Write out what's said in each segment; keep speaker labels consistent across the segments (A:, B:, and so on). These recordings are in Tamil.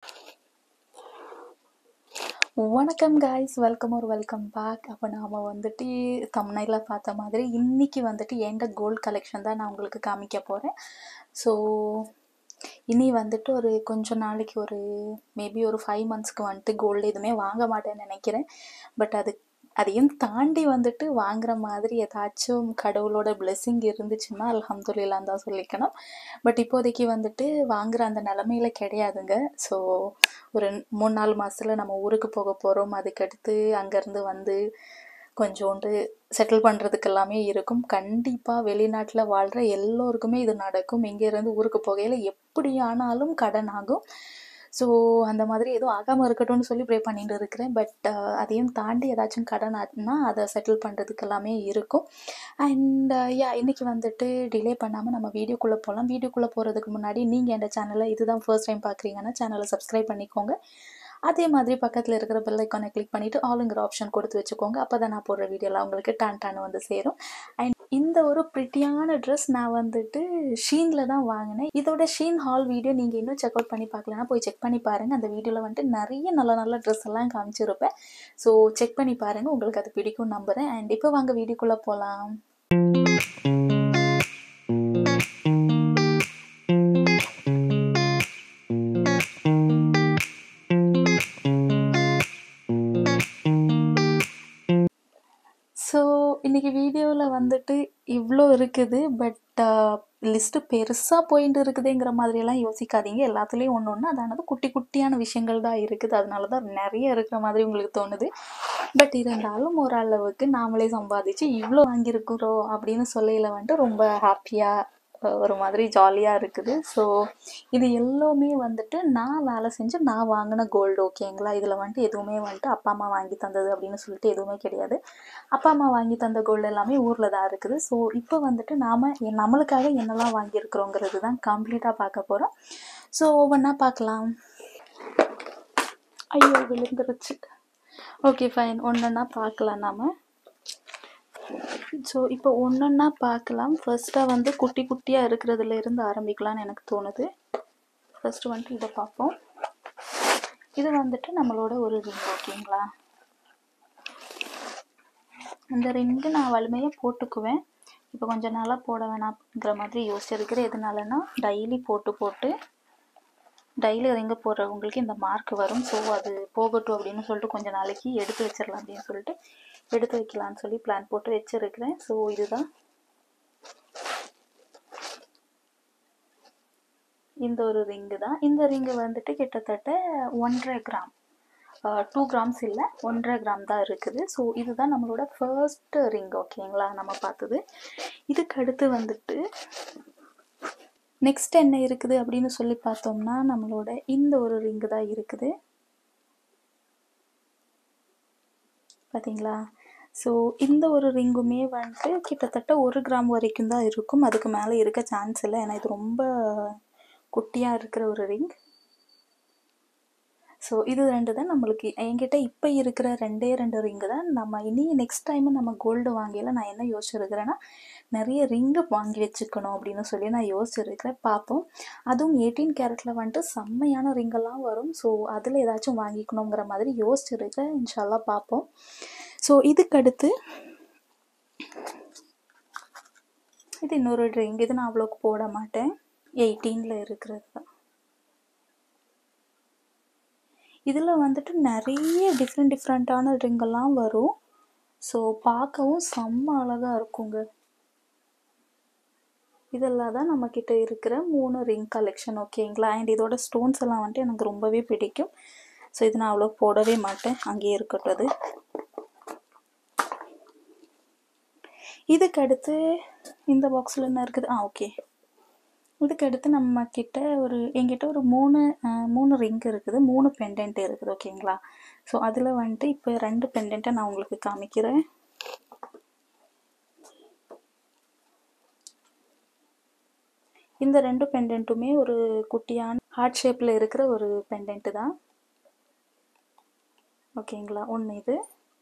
A: வணக்கம் காய்ஸ் வெல்கம் ஒரு வெல்கம் பேக் அப்போ நாம் வந்துட்டு தம்னையில் பார்த்த மாதிரி இன்னைக்கு வந்துட்டு என்ட கோல்ட் கலெக்ஷன் தான் நான் உங்களுக்கு காமிக்க போகிறேன் ஸோ இனி வந்துட்டு ஒரு கொஞ்ச நாளைக்கு ஒரு மேபி ஒரு ஃபைவ் மந்த்ஸ்க்கு வந்துட்டு கோல்டு எதுவுமே வாங்க மாட்டேன்னு நினைக்கிறேன் பட் அது அதையும் தாண்டி வந்துட்டு வாங்குற மாதிரி ஏதாச்சும் கடவுளோட blessing இருந்துச்சுன்னா அல்ஹம்துலில்லான்னு தான் சொல்லிக்கணும் பட் இப்போதைக்கு வந்துட்டு வாங்குற அந்த நிலமையில கிடையாதுங்க ஸோ ஒரு மூணு நாலு மாசத்துல நம்ம ஊருக்கு போக போகிறோம் அதுக்கடுத்து அங்கேருந்து வந்து கொஞ்சோண்டு செட்டில் பண்ணுறதுக்கு எல்லாமே இருக்கும் கண்டிப்பாக வெளிநாட்டில் வாழ்கிற எல்லோருக்குமே இது நடக்கும் இங்கேருந்து ஊருக்கு போகையில் எப்படி ஆனாலும் கடன் ஆகும் ஸோ அந்த மாதிரி எதுவும் ஆகாமல் இருக்கட்டும்னு சொல்லி ப்ரே பண்ணிட்டு இருக்கிறேன் பட் அதையும் தாண்டி ஏதாச்சும் கடன் ஆச்சுன்னா அதை செட்டில் பண்ணுறதுக்கு எல்லாமே இருக்கும் அண்ட் யா இன்னைக்கு வந்துட்டு டிலே பண்ணாமல் நம்ம வீடியோக்குள்ளே போகலாம் வீடியோக்குள்ளே போகிறதுக்கு முன்னாடி நீங்கள் என் சேனலை இதுதான் ஃபர்ஸ்ட் டைம் பார்க்குறீங்கன்னா சேனலை சப்ஸ்கிரைப் பண்ணிக்கோங்க அதே மாதிரி பக்கத்தில் இருக்கிற பெல் ஐக்கானை கிளிக் பண்ணிவிட்டு ஆளுங்கிற ஆப்ஷன் கொடுத்து வச்சுக்கோங்க அப்போ தான் நான் போடுற வீடியோலாம் உங்களுக்கு டான் டான் வந்து சேரும் அண்ட் இந்த ஒரு ப்ரிட்டியான ட்ரெஸ் நான் வந்துட்டு ஷீனில் தான் வாங்கினேன் இதோட ஷீன் ஹால் வீடியோ நீங்கள் இன்னும் செக் அவுட் பண்ணி பார்க்கலன்னா போய் செக் பண்ணி பாருங்கள் அந்த வீடியோவில் வந்துட்டு நிறைய நல்ல நல்ல ட்ரெஸ் எல்லாம் காமிச்சிருப்பேன் ஸோ செக் பண்ணி பாருங்கள் உங்களுக்கு அது பிடிக்கும் நம்புகிறேன் அண்ட் இப்போ வாங்க வீடியோக்குள்ளே போகலாம் ஸோ இன்னைக்கு வீடியோவில் வந்துட்டு இவ்வளோ இருக்குது பட் லிஸ்ட்டு பெருசாக போயிட்டு இருக்குதுங்கிற மாதிரியெல்லாம் யோசிக்காதீங்க எல்லாத்துலேயும் ஒன்று ஒன்று அதானது குட்டி குட்டியான விஷயங்கள் தான் இருக்குது அதனால தான் நிறைய இருக்கிற மாதிரி உங்களுக்கு தோணுது பட் இருந்தாலும் ஓரளவுக்கு நாமளே சம்பாதிச்சு இவ்வளோ வாங்கியிருக்கிறோம் அப்படின்னு சொல்லையில் வந்துட்டு ரொம்ப ஹாப்பியாக ஒரு மாதிரி ஜாலியாக இருக்குது ஸோ இது எல்லாமே வந்துட்டு நான் வேலை செஞ்சு நான் வாங்கின கோல்டு ஓகேங்களா இதில் வந்துட்டு எதுவுமே வந்துட்டு அப்பா அம்மா வாங்கி தந்தது அப்படின்னு சொல்லிட்டு எதுவுமே கிடையாது அப்பா அம்மா வாங்கி தந்த கோல்டு எல்லாமே ஊரில் தான் இருக்குது ஸோ இப்போ வந்துட்டு நாம் நம்மளுக்காக என்னெல்லாம் வாங்கியிருக்கிறோங்கிறது தான் கம்ப்ளீட்டாக பார்க்க போகிறோம் ஸோ ஒவ்வொன்றா பார்க்கலாம் ஐயோ விழுந்துருச்சு ஓகே ஃபைன் ஒன்றா பார்க்கலாம் நாம் ஸோ இப்போ ஒன்றொன்னா பார்க்கலாம் ஃபர்ஸ்ட்டாக வந்து குட்டி குட்டியாக இருக்கிறதுல இருந்து ஆரம்பிக்கலாம்னு எனக்கு தோணுது ஃபர்ஸ்ட் வந்துட்டு இதை பார்ப்போம் இது வந்துட்டு நம்மளோட ஒரு ரிங் ஓகேங்களா இந்த ரிங்கு நான் வலிமையாக போட்டுக்குவேன் இப்போ கொஞ்ச நாளாக போட வேணாம்ங்கிற மாதிரி யோசிச்சிருக்கிறேன் எதனாலனா டெய்லி போட்டு போட்டு டெய்லி ரிங்கு போடுறவங்களுக்கு இந்த மார்க் வரும் ஸோ அது போகட்டும் அப்படின்னு சொல்லிட்டு கொஞ்ச நாளைக்கு எடுத்து வச்சிடலாம் அப்படின்னு சொல்லிட்டு எடுத்து வைக்கலான்னு சொல்லி பிளான் போட்டு வச்சிருக்கிறேன் ஸோ இதுதான் இந்த ஒரு ரிங்கு தான் இந்த ரிங்கு வந்துட்டு கிட்டத்தட்ட ஒன்றரை கிராம் டூ கிராம்ஸ் இல்லை ஒன்றரை கிராம் தான் இருக்குது ஸோ இதுதான் நம்மளோட ஃபர்ஸ்ட் ரிங் ஓகேங்களா நம்ம பார்த்தது இதுக்கு அடுத்து வந்துட்டு நெக்ஸ்ட் என்ன இருக்குது அப்படின்னு சொல்லி பார்த்தோம்னா நம்மளோட இந்த ஒரு ரிங்கு தான் இருக்குது பார்த்தீங்களா ஸோ இந்த ஒரு ரிங்குமே வந்துட்டு கிட்டத்தட்ட ஒரு கிராம் வரைக்கும் தான் இருக்கும் அதுக்கு மேலே இருக்க சான்ஸ் இல்லை ஏன்னா இது ரொம்ப குட்டியாக இருக்கிற ஒரு ரிங் ஸோ இது ரெண்டு தான் நம்மளுக்கு என்கிட்ட இப்போ இருக்கிற ரெண்டே ரெண்டு ரிங்கு தான் நம்ம இனி நெக்ஸ்ட் டைம் நம்ம கோல்டு வாங்கல நான் என்ன யோசிச்சிருக்கிறேன்னா நிறைய ரிங்கு வாங்கி வச்சுக்கணும் அப்படின்னு சொல்லி நான் யோசிச்சிருக்கிறேன் பார்ப்போம் அதுவும் எயிட்டீன் கேரட்டில் வந்துட்டு செம்மையான ரிங்கெல்லாம் வரும் ஸோ அதில் ஏதாச்சும் வாங்கிக்கணுங்கிற மாதிரி யோசிச்சிருக்கிறேன் இன்ஷால்லாம் பார்ப்போம் ஸோ இதுக்கடுத்து இது இன்னொரு ரிங் இது நான் அவ்வளோக்கு போட மாட்டேன் எயிட்டீனில் இருக்கிறது தான் இதில் வந்துட்டு நிறைய டிஃப்ரெண்ட் டிஃப்ரெண்ட்டான ரிங்கெல்லாம் வரும் ஸோ பார்க்கவும் செம்ம அழகாக இருக்குங்க இதெல்லாம் தான் நம்மக்கிட்ட இருக்கிற மூணு ரிங் கலெக்ஷன் ஓகேங்களா அண்ட் இதோட ஸ்டோன்ஸ் எல்லாம் வந்துட்டு எனக்கு ரொம்பவே பிடிக்கும் ஸோ இது நான் அவ்வளோ போடவே மாட்டேன் அங்கேயே இருக்கட்டும் அது இதுக்கு அடுத்து இந்த பாக்ஸில் என்ன இருக்குது ஆ ஓகே இதுக்கு அடுத்து நம்ம கிட்ட ஒரு எங்கிட்ட ஒரு மூணு மூணு ரிங் இருக்குது மூணு பெண்டன்ட் இருக்குது ஓகேங்களா ஸோ அதில் வந்துட்டு இப்போ ரெண்டு பெண்டன்ட்டை நான் உங்களுக்கு காமிக்கிறேன் இந்த ரெண்டு பெண்டன்ட்டுமே ஒரு குட்டியான ஹார்ட் ஷேப்பில் இருக்கிற ஒரு பெண்டன்ட்டு தான் ஓகேங்களா ஒன்று இது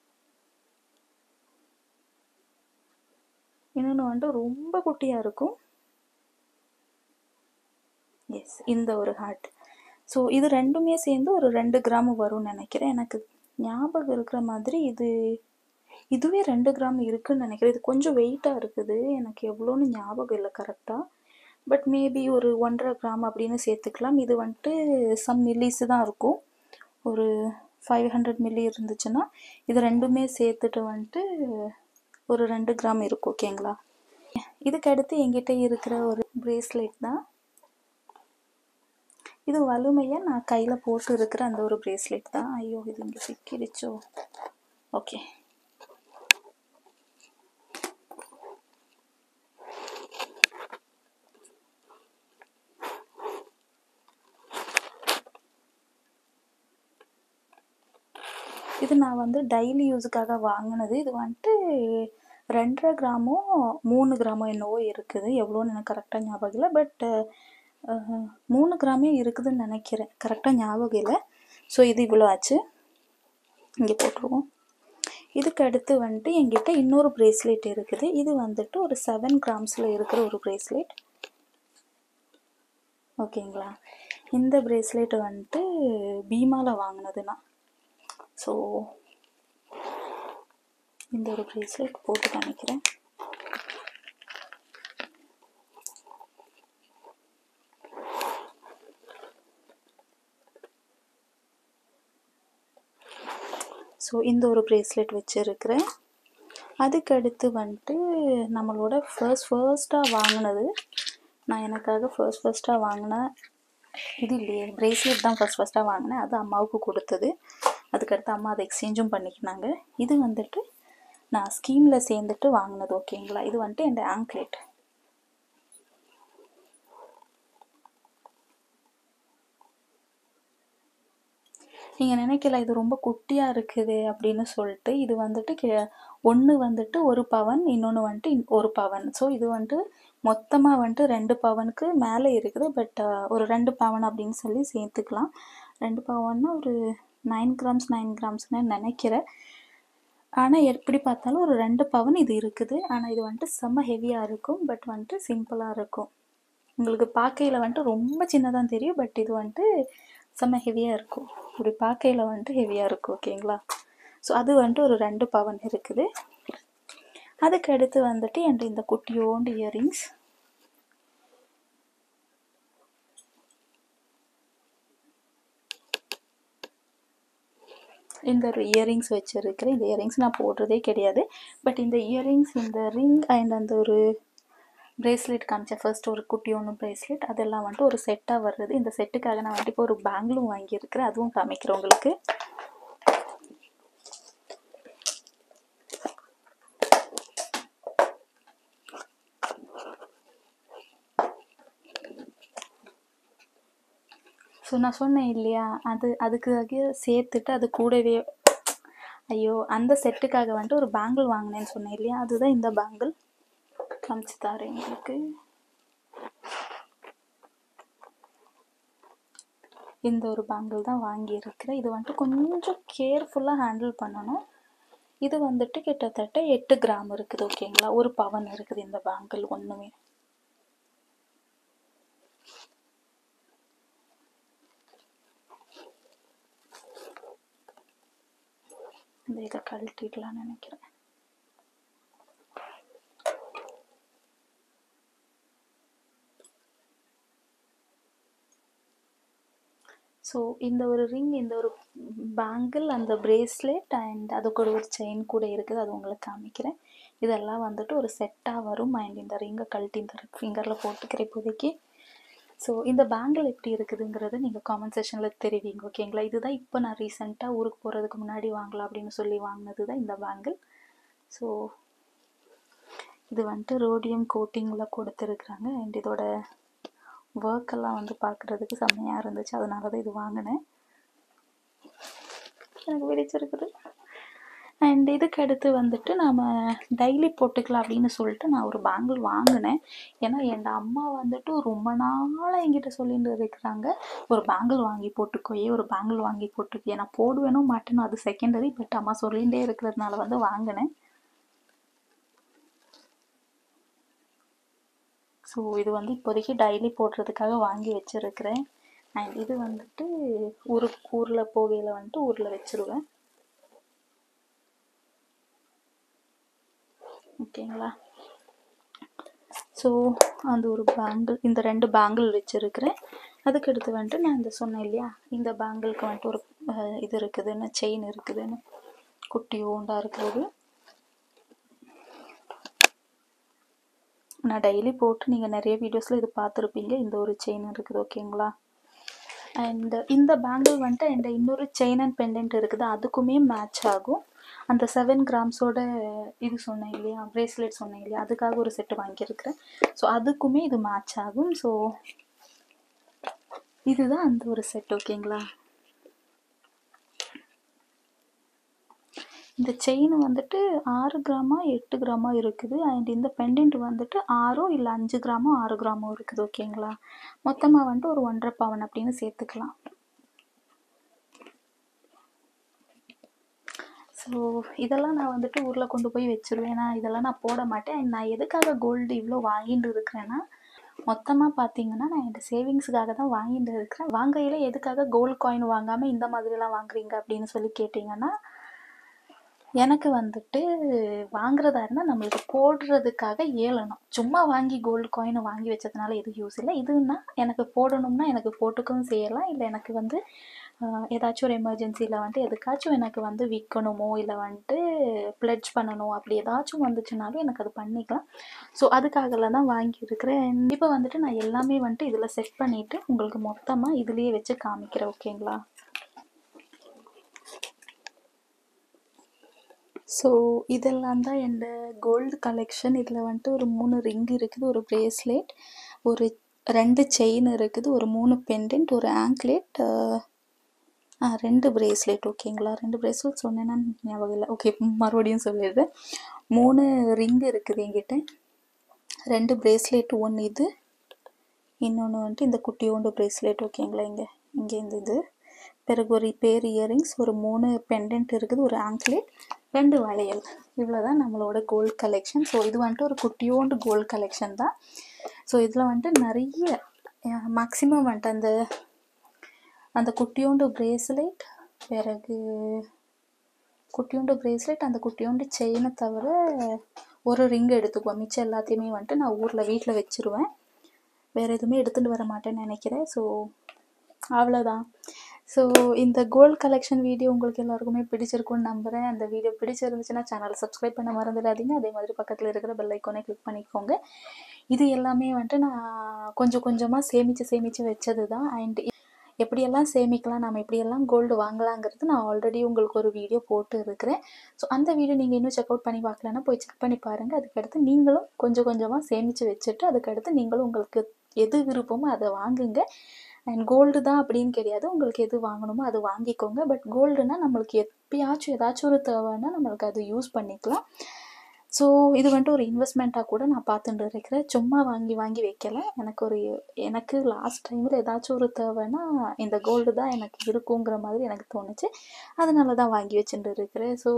A: இன்னொன்று வந்துட்டு ரொம்ப குட்டியாக இருக்கும் எஸ் இந்த ஒரு ஹார்ட் ஸோ இது ரெண்டுமே சேர்ந்து ஒரு ரெண்டு கிராம் வரும்னு நினைக்கிறேன் எனக்கு ஞாபகம் இருக்கிற மாதிரி இது இதுவே ரெண்டு கிராம் இருக்குன்னு நினைக்கிறேன் இது கொஞ்சம் வெயிட்டாக இருக்குது எனக்கு எவ்வளோன்னு ஞாபகம் இல்லை கரெக்டாக பட் மேபி ஒரு ஒன்றரை கிராம் அப்படின்னு சேர்த்துக்கலாம் இது வந்துட்டு சம் மில்லிஸ் தான் இருக்கும் ஒரு ஃபைவ் ஹண்ட்ரட் மில்லி இருந்துச்சுன்னா இது ரெண்டுமே சேர்த்துட்டு வந்துட்டு ஒரு ரெண்டு கிராம் இருக்கும் ஓகேங்களா இதுக்கு அடுத்து என்கிட்ட இருக்கிற ஒரு பிரேஸ்லெட் தான் இது வலுமையாக நான் கையில் போட்டு இருக்கிற அந்த ஒரு பிரேஸ்லெட் தான் ஐயோ இது இங்கே சிக்கிடுச்சோ ஓகே இது நான் வந்து டெய்லி யூஸுக்காக வாங்கினது இது வந்துட்டு ரெண்டரை கிராமோ மூணு கிராமோ என்னவோ இருக்குது எவ்வளோன்னு எனக்கு கரெக்டாக ஞாபகம் இல்லை பட் மூணு கிராமே இருக்குதுன்னு நினைக்கிறேன் கரெக்டாக ஞாபகம் இல்லை ஸோ இது இவ்வளோ ஆச்சு இங்கே போட்டுருவோம் இதுக்கு அடுத்து வந்துட்டு என்கிட்ட இன்னொரு பிரேஸ்லெட் இருக்குது இது வந்துட்டு ஒரு செவன் கிராம்ஸில் இருக்கிற ஒரு பிரேஸ்லெட் ஓகேங்களா இந்த பிரேஸ்லெட் வந்துட்டு பீமாவில் வாங்கினது நான் ஸோ இந்த ஒரு பிரேஸ்லெட் போட்டு காமிக்கிறேன் ஸோ இந்த ஒரு பிரேஸ்லெட் வச்சுருக்கிறேன் அதுக்கு அடுத்து வந்துட்டு நம்மளோட ஃபர்ஸ்ட் ஃபர்ஸ்ட்டாக வாங்கினது நான் எனக்காக ஃபர்ஸ்ட் ஃபர்ஸ்ட்டாக வாங்கினேன் இது இல்லையே பிரேஸ்லெட் தான் ஃபர்ஸ்ட் ஃபர்ஸ்ட்டாக வாங்கினேன் அது அம்மாவுக்கு கொடுத்தது அதுக்கடுத்து அம்மா அதை எக்ஸ்சேஞ்சும் பண்ணிக்கினாங்க இது வந்துட்டு நான் ஸ்கீமில் சேர்ந்துட்டு வாங்கினது ஓகேங்களா இது வந்துட்டு என் ஆங்க்லேட் நீங்கள் நினைக்கல இது ரொம்ப குட்டியாக இருக்குது அப்படின்னு சொல்லிட்டு இது வந்துட்டு கே ஒன்று வந்துட்டு ஒரு பவன் இன்னொன்று வந்துட்டு இன்- ஒரு பவன் ஸோ இது வந்துட்டு மொத்தமாக வந்துட்டு ரெண்டு பவனுக்கு மேலே இருக்குது பட் ஒரு ரெண்டு பவன் அப்படின்னு சொல்லி சேர்த்துக்கலாம் ரெண்டு பவன்னா ஒரு நைன் கிராம்ஸ் நைன் கிராம்ஸ்னு நினைக்கிறேன் ஆனால் எப்படி பார்த்தாலும் ஒரு ரெண்டு பவன் இது இருக்குது ஆனால் இது வந்துட்டு செம்ம ஹெவியாக இருக்கும் பட் வந்துட்டு சிம்பிளாக இருக்கும் உங்களுக்கு பார்க்கையில் வந்துட்டு ரொம்ப சின்னதாக தெரியும் பட் இது வந்துட்டு செம்ம ஹெவியாக இருக்கும் இப்படி பார்க்கையில் வந்துட்டு ஹெவியாக இருக்கும் ஓகேங்களா ஸோ அது வந்துட்டு ஒரு ரெண்டு பவன் இருக்குது அதுக்கு அடுத்து வந்துட்டு என்கிட்ட இந்த குட்டியோண்டு இயரிங்ஸ் இந்த ஒரு இயரிங்ஸ் வச்சுருக்கிறேன் இந்த இயரிங்ஸ் நான் போடுறதே கிடையாது பட் இந்த இயரிங்ஸ் இந்த ரிங் அண்ட் அந்த ஒரு பிரேஸ்லெட் காமிச்சேன் ஃபர்ஸ்ட் ஒரு குட்டி ஒன்று பிரேஸ்லெட் அதெல்லாம் வந்துட்டு ஒரு செட்டாக வர்றது இந்த செட்டுக்காக நான் வந்துட்டு இப்போ ஒரு பேங்கிளும் வாங்கியிருக்கிறேன் அதுவும் காமிக்கிறேன் உங்களுக்கு ஸோ நான் சொன்னேன் இல்லையா அது அதுக்காக சேர்த்துட்டு அது கூடவே ஐயோ அந்த செட்டுக்காக வந்துட்டு ஒரு பேங்கிள் வாங்கினேன்னு சொன்னேன் இல்லையா அதுதான் இந்த பேங்கிள் காமிச்சு தரேன் உங்களுக்கு இந்த ஒரு பேங்கிள் தான் வாங்கியிருக்கிறேன் இது வந்துட்டு கொஞ்சம் கேர்ஃபுல்லாக ஹேண்டில் பண்ணணும் இது வந்துட்டு கிட்டத்தட்ட எட்டு கிராம் இருக்குது ஓகேங்களா ஒரு பவன் இருக்குது இந்த பேங்கிள் ஒன்றுமே இந்த இதை கழட்டிடலாம்னு நினைக்கிறேன் ஸோ இந்த ஒரு ரிங் இந்த ஒரு பேங்கிள் அந்த பிரேஸ்லெட் அண்ட் அது கூட ஒரு செயின் கூட இருக்குது அது உங்களுக்கு காமிக்கிறேன் இதெல்லாம் வந்துட்டு ஒரு செட்டாக வரும் அண்ட் இந்த ரிங்கை கழட்டி இந்த ஃபிங்கரில் போட்டுக்கிற இப்போதைக்கு ஸோ இந்த பேங்கிள் எப்படி இருக்குதுங்கிறத நீங்கள் காமெண்ட் செஷனில் தெரிவிங்க ஓகேங்களா இதுதான் இப்போ நான் ரீசெண்டாக ஊருக்கு போகிறதுக்கு முன்னாடி வாங்கலாம் அப்படின்னு சொல்லி வாங்கினது தான் இந்த பேங்கிள் ஸோ இது வந்துட்டு ரோடியம் கோட்டிங்கில் கொடுத்துருக்குறாங்க அண்ட் இதோட ஒர்க் எல்லாம் வந்து பார்க்குறதுக்கு செம்மையாக இருந்துச்சு அதனால தான் இது வாங்கினேன் எனக்கு பிடிச்சிருக்குது அண்ட் இதுக்கு அடுத்து வந்துட்டு நாம் டெய்லி போட்டுக்கலாம் அப்படின்னு சொல்லிட்டு நான் ஒரு பேங்கிள் வாங்கினேன் ஏன்னா என் அம்மா வந்துட்டு ரொம்ப நாளாக என்கிட்ட சொல்லிட்டு இருக்கிறாங்க ஒரு பேங்கிள் வாங்கி போட்டுக்கோயே ஒரு பேங்கிள் வாங்கி போட்டுக்கோ நான் போடுவேனோ மாட்டேனோ அது செகண்டரி பட் அம்மா சொல்லிகிட்டே இருக்கிறதுனால வந்து வாங்கினேன் ஸோ இது வந்து இப்போதைக்கு டெய்லி போடுறதுக்காக வாங்கி வச்சுருக்கிறேன் அண்ட் இது வந்துட்டு ஊருக்கு ஊரில் போகையில் வந்துட்டு ஊரில் வச்சுருவேன் ஓகேங்களா ஸோ அந்த ஒரு பேங்கிள் இந்த ரெண்டு பேங்கிள் வச்சுருக்கிறேன் அதுக்கு அடுத்து வந்துட்டு நான் இந்த சொன்னேன் இல்லையா இந்த பேங்கிளுக்கு வந்துட்டு ஒரு அஹ், இது இருக்குதுன்னு செயின் இருக்குதுன்னு குட்டி ஓண்டா இருக்கிறது நான் டெய்லி போட்டு நீங்கள் நிறைய வீடியோஸில் இது பார்த்துருப்பீங்க இந்த ஒரு செயின் இருக்குது ஓகேங்களா அண்ட் இந்த பேங்கிள் வந்துட்டு என்கிட்ட இன்னொரு செயின் அண்ட் பெண்டன்ட் இருக்குது அதுக்குமே மேட்ச் ஆகும் அந்த செவன் கிராம்ஸோட இது சொன்னேன் இல்லையா பிரேஸ்லெட் சொன்னேன் இல்லையா அதுக்காக ஒரு செட்டு வாங்கியிருக்கிறேன் ஸோ அதுக்குமே இது மேட்ச் ஆகும் ஸோ இதுதான் அந்த ஒரு செட் ஓகேங்களா இந்த செயின் வந்துட்டு ஆறு கிராமா எட்டு கிராமா இருக்குது அண்ட் இந்த பெண்டன்ட் வந்துட்டு ஆறோ இல்லை அஞ்சு கிராமோ ஆறு கிராமோ இருக்குது ஓகேங்களா மொத்தமாக வந்துட்டு ஒரு ஒன்றரை பவன் அப்படின்னு சேர்த்துக்கலாம் ஸோ இதெல்லாம் நான் வந்துட்டு ஊரில் கொண்டு போய் வச்சிருவேன் நான் இதெல்லாம் நான் போட மாட்டேன் And நான் எதுக்காக கோல்டு இவ்வளோ வாங்கிட்டு இருக்கிறேன்னா மொத்தமாக பார்த்தீங்கன்னா நான் என் சேவிங்ஸுக்காக தான் வாங்கிட்டு இருக்கிறேன் வாங்கையில் எதுக்காக கோல்டு காயின் வாங்காமல் இந்த மாதிரிலாம் வாங்குறீங்க அப்படின்னு சொல்லி கேட்டிங்கன்னா எனக்கு வந்துட்டு வாங்குறதா இருந்தால் நம்மளுக்கு போடுறதுக்காக ஏழணும் சும்மா வாங்கி கோல்டு காயின் வாங்கி வச்சதுனால எதுவும் யூஸ் இல்லை இதுன்னா எனக்கு போடணும்னா எனக்கு போட்டுக்கவும் செய்யலாம் இல்லை எனக்கு வந்து ஆஹ், ஏதாச்சும் ஒரு எமர்ஜென்சியில் வந்துட்டு எதுக்காச்சும் எனக்கு வந்து விற்கணுமோ இல்லை வந்துட்டு ப்ளெட்ஜ் பண்ணணும் அப்படி ஏதாச்சும் வந்துச்சுனாலும் எனக்கு அது பண்ணிக்கலாம் ஸோ அதுக்காகலாம் தான் வாங்கியிருக்கிறேன் இப்போ வந்துட்டு நான் எல்லாமே வந்துட்டு இதில் செட் பண்ணிவிட்டு உங்களுக்கு மொத்தமாக இதுலேயே வச்சு காமிக்கிறேன் ஓகேங்களா ஸோ இதெல்லாம் தான் என்னோட கோல்டு கலெக்ஷன் இதில் வந்துட்டு ஒரு மூணு ரிங் இருக்குது ஒரு பிரேஸ்லெட் ஒரு ரெண்டு செயின் இருக்குது ஒரு மூணு பெண்டன்ட் ஒரு ஆங்க்லெட் ஆ ரெண்டு பிரேஸ்லெட் ஓகேங்களா ரெண்டு பிரேஸ்லெட் சொன்னேன்னா ஞாபகம் இல்லை ஓகே மறுபடியும் சொல்லிடுறேன் மூணு ரிங் இருக்குது என்கிட்ட ரெண்டு பிரேஸ்லெட் ஒன்று இது இன்னொன்று வந்துட்டு இந்த குட்டியோண்டு பிரேஸ்லெட் ஓகேங்களா இங்கே இங்கே இந்த இது பிறகு ஒரு பேர் இயரிங்ஸ் ஒரு மூணு பெண்டன்ட் இருக்குது ஒரு ஆங்க்லெட் ரெண்டு வளையல் இவ்வளோ தான் நம்மளோட கோல்ட் கலெக்ஷன் ஸோ இது வந்துட்டு ஒரு குட்டியோண்டு கோல்ட் கலெக்ஷன் தான் ஸோ இதில் வந்துட்டு நிறைய மேக்ஸிமம் வந்துட்டு அந்த அந்த குட்டியோண்டு பிரேஸ்லெட் பிறகு குட்டியோண்டு பிரேஸ்லெட் அந்த குட்டியோண்டு செயினை தவிர ஒரு ரிங் எடுத்துக்குவோம் மிச்சம் எல்லாத்தையுமே வந்துட்டு நான் ஊரில் வீட்டில் வச்சுருவேன் வேறு எதுவுமே எடுத்துகிட்டு வர மாட்டேன்னு நினைக்கிறேன் ஸோ அவ்வளோதான் ஸோ இந்த கோல்ட் கலெக்ஷன் வீடியோ உங்களுக்கு எல்லாருக்குமே பிடிச்சிருக்கும்னு நம்புகிறேன் அந்த வீடியோ பிடிச்சிருந்துச்சுன்னா சேனலை சப்ஸ்கிரைப் பண்ண மறந்துடாதீங்க அதே மாதிரி பக்கத்தில் இருக்கிற பெல் ஐக்கானை கிளிக் பண்ணிக்கோங்க இது எல்லாமே வந்துட்டு நான் கொஞ்சம் கொஞ்சமாக சேமித்து சேமித்து வச்சது தான் அண்ட் எப்படியெல்லாம் சேமிக்கலாம் நம்ம எப்படியெல்லாம் கோல்டு வாங்கலாங்கிறது நான் ஆல்ரெடி உங்களுக்கு ஒரு வீடியோ போட்டு இருக்கிறேன் ஸோ அந்த வீடியோ நீங்கள் இன்னும் செக் அவுட் பண்ணி பார்க்கலன்னா போய் செக் பண்ணி பாருங்கள் அதுக்கடுத்து நீங்களும் கொஞ்சம் கொஞ்சமாக சேமித்து வச்சுட்டு அதுக்கடுத்து நீங்களும் உங்களுக்கு எது விருப்பமோ அதை வாங்குங்க அண்ட் கோல்டு தான் அப்படின்னு கிடையாது உங்களுக்கு எது வாங்கணுமோ அது வாங்கிக்கோங்க பட் கோல்டுனா நம்மளுக்கு எப்பயாச்சும் ஏதாச்சும் ஒரு தேவைன்னா நம்மளுக்கு அது யூஸ் பண்ணிக்கலாம் ஸோ இது வந்துட்டு ஒரு இன்வெஸ்ட்மெண்ட்டாக கூட நான் பார்த்துட்டு இருக்கிறேன் சும்மா வாங்கி வாங்கி வைக்கல எனக்கு ஒரு எனக்கு லாஸ்ட் டைமில் ஏதாச்சும் ஒரு தேவைன்னா இந்த கோல்டு தான் எனக்கு இருக்குங்கிற மாதிரி எனக்கு தோணுச்சு அதனால தான் வாங்கி வச்சுட்டு இருக்கிறேன் ஸோ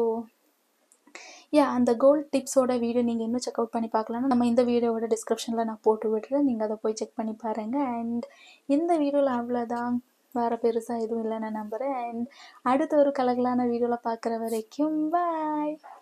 A: யா அந்த கோல்ட் டிப்ஸோட வீடியோ நீங்கள் இன்னும் செக் அவுட் பண்ணி பார்க்கலாம்னா நம்ம இந்த வீடியோவோட டிஸ்கிரிப்ஷனில் நான் போட்டு விடுறேன் நீங்கள் அதை போய் செக் பண்ணி பாருங்கள் அண்ட் இந்த வீடியோவில் அவ்வளோதான் வேறு பெருசாக எதுவும் இல்லை நான் நம்புகிறேன் அண்ட் அடுத்த ஒரு கலகலான வீடியோவில் பார்க்குற வரைக்கும் பாய்